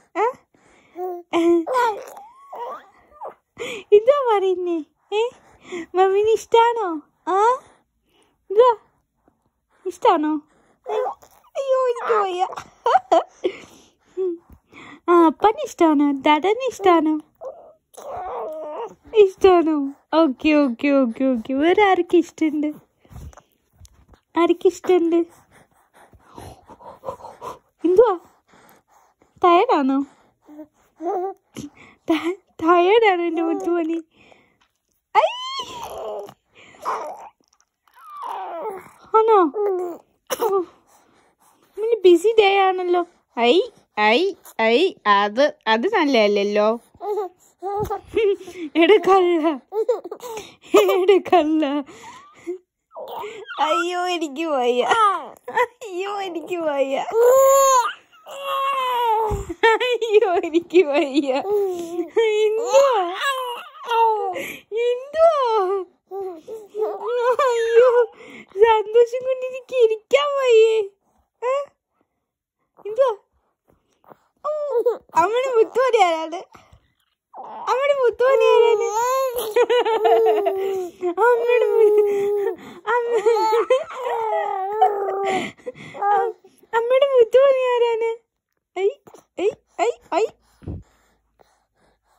ആ? ഇതാ പറയുന്നേ ഏ മമ്മീന് ഇഷ്ടാണോ ആ ഇതാ ഇഷ്ടാണോ അയ്യോ എനിക്ക് വയ്യ ആ അപ്പന് ഇഷ്ടാണോ ദാദന് ഇഷ്ടാണോ ഇഷ്ടാണോ ഓക്കെ ഓക്കെ ഓക്കെ ഓക്കെ വേറെ ആർക്ക് ഇഷ്ടമുണ്ട് ആർക്ക് ഇഷ്ടമുണ്ട് എന്തുവാ ടയർഡാണോ ടയർഡാണോ എൻ്റെ മുത്തുമണി ഐ! ആണോ ബിസി ഡേ ആണല്ലോ ഐ ഐ ഐ അത് അത് നല്ലതല്ലല്ലോ എടുക്കല്ല എടുക്കല്ല അയ്യോ എനിക്ക് വയ്യ അയ്യോ എനിക്ക് വയ്യ അയ്യോ എനിക്ക് വയ്യ എന്തുവാ എന്തുവാ അയ്യോ സന്തോഷം കൊണ്ട് എനിക്ക് ഇരിക്കാൻ വയ്യേ ഏ? എന്തുവാ അമ്മയുടെ മുത്തുമണി ആരാണ് അമ്മയുടെ മുത്തുമണി ആരാണ് അമ്മയുടെ മു- അമ്മ